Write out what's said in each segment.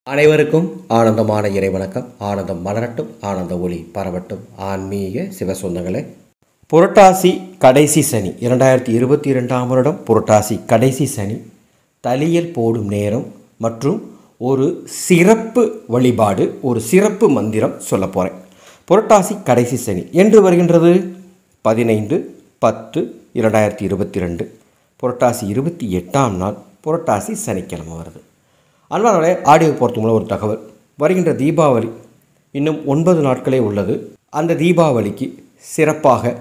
அனைவருக்கும் ஆனந்தமான இறைவணக்கம் ஆனந்தம் மலரட்டும் ஆனந்த ஒளி பரவட்டும் ஆன்மீக சிவசொந்தங்களே புரட்டாசி கடைசி சனி இரண்டாயிரத்தி இருபத்தி இரண்டாம் வருடம் புரட்டாசி கடைசி சனி தலியல் போடும் நேரம் மற்றும் ஒரு சிறப்பு வழிபாடு ஒரு சிறப்பு மந்திரம் சொல்ல போகிறேன் புரட்டாசி கடைசி சனி என்று வருகின்றது பதினைந்து பத்து இரண்டாயிரத்தி இருபத்தி ரெண்டு புரட்டாசி இருபத்தி எட்டாம் நாள் புரட்டாசி சனிக்கிழமை வருது அன்பானவர்களே ஆடியோ போகிறதுக்கு முன்னாடி ஒரு தகவல் வருகின்ற தீபாவளி இன்னும் ஒன்பது நாட்களே உள்ளது அந்த தீபாவளிக்கு சிறப்பாக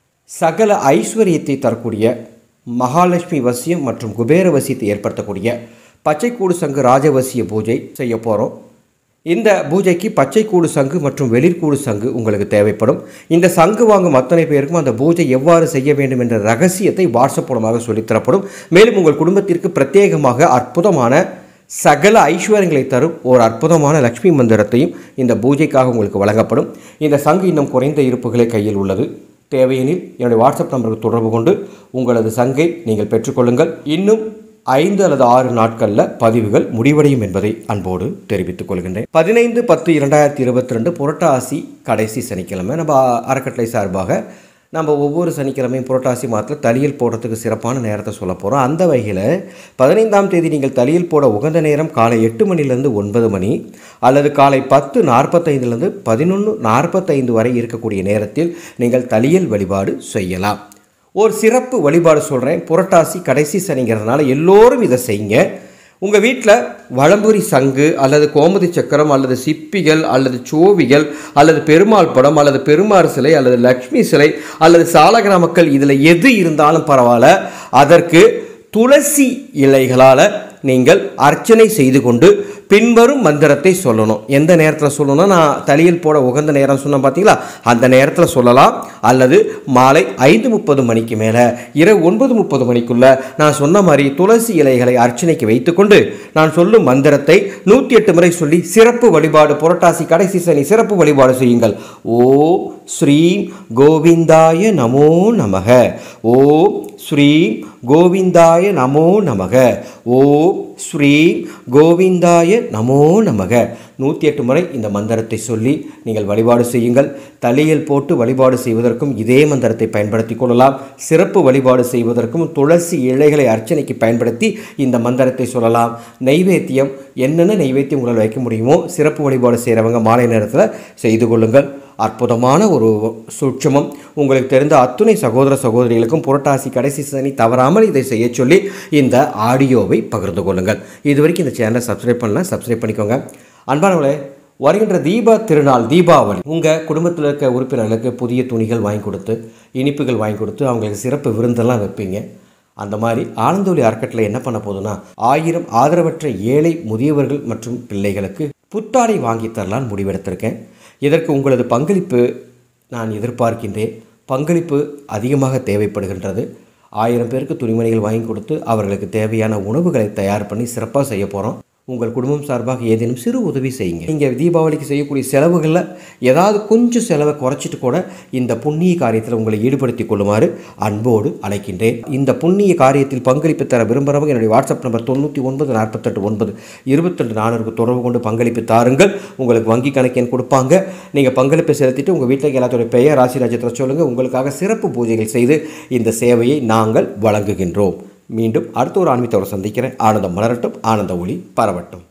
சகல ஐஸ்வர்யத்தை தரக்கூடிய மகாலட்சுமி வசியம் மற்றும் குபேர வசியத்தை ஏற்படுத்தக்கூடிய பச்சைக்கூடு சங்கு ராஜவசிய பூஜை செய்ய போகிறோம் இந்த பூஜைக்கு பச்சைக்கூடு சங்கு மற்றும் வெளிர்கூடு சங்கு உங்களுக்கு தேவைப்படும் இந்த சங்கு வாங்கும் அத்தனை பேருக்கும் அந்த பூஜை எவ்வாறு செய்ய வேண்டும் என்ற ரகசியத்தை வாட்ஸ்அப் மூலமாக சொல்லித்தரப்படும் மேலும் உங்கள் குடும்பத்திற்கு பிரத்யேகமாக அற்புதமான சகல ஐஸ்வர்யங்களை தரும் ஒரு அற்புதமான லக்ஷ்மி மந்திரத்தையும் இந்த பூஜைக்காக உங்களுக்கு வழங்கப்படும் இந்த சங்கு இன்னும் குறைந்த இருப்புகளே கையில் உள்ளது தேவையெனில் என்னுடைய வாட்ஸ்அப் நம்பருக்கு தொடர்பு கொண்டு உங்களது சங்கை நீங்கள் பெற்றுக்கொள்ளுங்கள் இன்னும் ஐந்து அல்லது ஆறு நாட்களில் பதிவுகள் முடிவடையும் என்பதை அன்போடு தெரிவித்துக் கொள்கின்றேன் பதினைந்து பத்து இரண்டாயிரத்தி இருபத்தி ரெண்டு புரட்டாசி கடைசி சனிக்கிழமை நம்ம அறக்கட்டளை சார்பாக நம்ம ஒவ்வொரு சனிக்கிழமையும் புரட்டாசி மாதத்தில் தலியல் போடுறதுக்கு சிறப்பான நேரத்தை சொல்ல போகிறோம் அந்த வகையில் பதினைந்தாம் தேதி நீங்கள் தலியல் போட உகந்த நேரம் காலை எட்டு மணிலேருந்து ஒன்பது மணி அல்லது காலை பத்து நாற்பத்தைந்துலேருந்து பதினொன்று நாற்பத்தைந்து வரை இருக்கக்கூடிய நேரத்தில் நீங்கள் தலியல் வழிபாடு செய்யலாம் ஒரு சிறப்பு வழிபாடு சொல்கிறேன் புரட்டாசி கடைசி சனிங்கிறதுனால எல்லோரும் இதை செய்யுங்க உங்கள் வீட்டில் வளம்புரி சங்கு அல்லது கோமதி சக்கரம் அல்லது சிப்பிகள் அல்லது சோவிகள் அல்லது பெருமாள் படம் அல்லது பெருமாள் சிலை அல்லது லக்ஷ்மி சிலை அல்லது சாலகிராம மக்கள் இதில் எது இருந்தாலும் பரவாயில்ல அதற்கு துளசி இலைகளால் நீங்கள் அர்ச்சனை செய்து கொண்டு பின்வரும் மந்திரத்தை சொல்லணும் எந்த நேரத்தில் சொல்லணும்னா நான் தலையில் போட உகந்த நேரம் சொன்னேன் பார்த்தீங்களா அந்த நேரத்தில் சொல்லலாம் அல்லது மாலை ஐந்து முப்பது மணிக்கு மேலே இரவு ஒன்பது முப்பது மணிக்குள்ளே நான் சொன்ன மாதிரி துளசி இலைகளை அர்ச்சனைக்கு வைத்துக்கொண்டு நான் சொல்லும் மந்திரத்தை நூற்றி எட்டு முறை சொல்லி சிறப்பு வழிபாடு புரட்டாசி கடைசி சனி சிறப்பு வழிபாடு செய்யுங்கள் ஓ ஸ்ரீம் கோவிந்தாய நமோ நமக ஓ ஸ்ரீம் கோவிந்தாய நமோ நமக ஓ ஸ்ரீம் கோவிந்தாய நமோ நமக நூற்றி எட்டு முறை இந்த மந்திரத்தை சொல்லி நீங்கள் வழிபாடு செய்யுங்கள் தலையில் போட்டு வழிபாடு செய்வதற்கும் இதே மந்திரத்தை பயன்படுத்தி கொள்ளலாம் சிறப்பு வழிபாடு செய்வதற்கும் துளசி இலைகளை அர்ச்சனைக்கு பயன்படுத்தி இந்த மந்திரத்தை சொல்லலாம் நைவேத்தியம் என்னென்ன நைவேத்தியம் உங்களால் வைக்க முடியுமோ சிறப்பு வழிபாடு செய்கிறவங்க மாலை நேரத்தில் செய்து கொள்ளுங்கள் அற்புதமான ஒரு சூட்சமம் உங்களுக்கு தெரிந்த அத்துணை சகோதர சகோதரிகளுக்கும் புரட்டாசி கடைசி சனி தவறாமல் இதை செய்ய சொல்லி இந்த ஆடியோவை பகிர்ந்து கொள்ளுங்கள் இது வரைக்கும் இந்த சேனலை சப்ஸ்கிரைப் பண்ணலாம் சப்ஸ்கிரைப் பண்ணிக்கோங்க அன்பானவர்களே வருகின்ற தீப திருநாள் தீபாவளி உங்கள் குடும்பத்தில் இருக்க உறுப்பினர்களுக்கு புதிய துணிகள் வாங்கி கொடுத்து இனிப்புகள் வாங்கி கொடுத்து அவங்களுக்கு சிறப்பு விருந்தெல்லாம் வைப்பீங்க அந்த மாதிரி ஆனந்தோலி அறக்கட்டளை என்ன பண்ண போகுதுன்னா ஆயிரம் ஆதரவற்ற ஏழை முதியவர்கள் மற்றும் பிள்ளைகளுக்கு புத்தாடை வாங்கி தரலான்னு முடிவெடுத்திருக்கேன் இதற்கு உங்களது பங்களிப்பு நான் எதிர்பார்க்கின்றேன் பங்களிப்பு அதிகமாக தேவைப்படுகின்றது ஆயிரம் பேருக்கு துணிமணிகள் வாங்கி கொடுத்து அவர்களுக்கு தேவையான உணவுகளை தயார் பண்ணி சிறப்பாக செய்ய போகிறோம் உங்கள் குடும்பம் சார்பாக ஏதேனும் சிறு உதவி செய்யுங்க நீங்கள் தீபாவளிக்கு செய்யக்கூடிய செலவுகளில் ஏதாவது கொஞ்சம் செலவை குறைச்சிட்டு கூட இந்த புண்ணிய காரியத்தில் உங்களை ஈடுபடுத்திக் கொள்ளுமாறு அன்போடு அழைக்கின்றேன் இந்த புண்ணிய காரியத்தில் பங்களிப்பு தர விரும்புகிறவங்க என்னுடைய வாட்ஸ்அப் நம்பர் தொண்ணூற்றி ஒன்பது நாற்பத்தெட்டு ஒன்பது இருபத்தெண்டு நானூறுக்கு தொடர்பு கொண்டு பங்களிப்பு தாருங்கள் உங்களுக்கு வங்கி கணக்கெண் கொடுப்பாங்க நீங்கள் பங்களிப்பை செலுத்திட்டு உங்கள் வீட்டில் எல்லாத்தோட பெயர் ராசி நட்சத்திரம் சொல்லுங்கள் உங்களுக்காக சிறப்பு பூஜைகள் செய்து இந்த சேவையை நாங்கள் வழங்குகின்றோம் மீண்டும் அடுத்த ஒரு ஆன்மீகத்தோடு சந்திக்கிறேன் ஆனந்தம் மலரட்டும் ஆனந்த ஒளி பரவட்டும்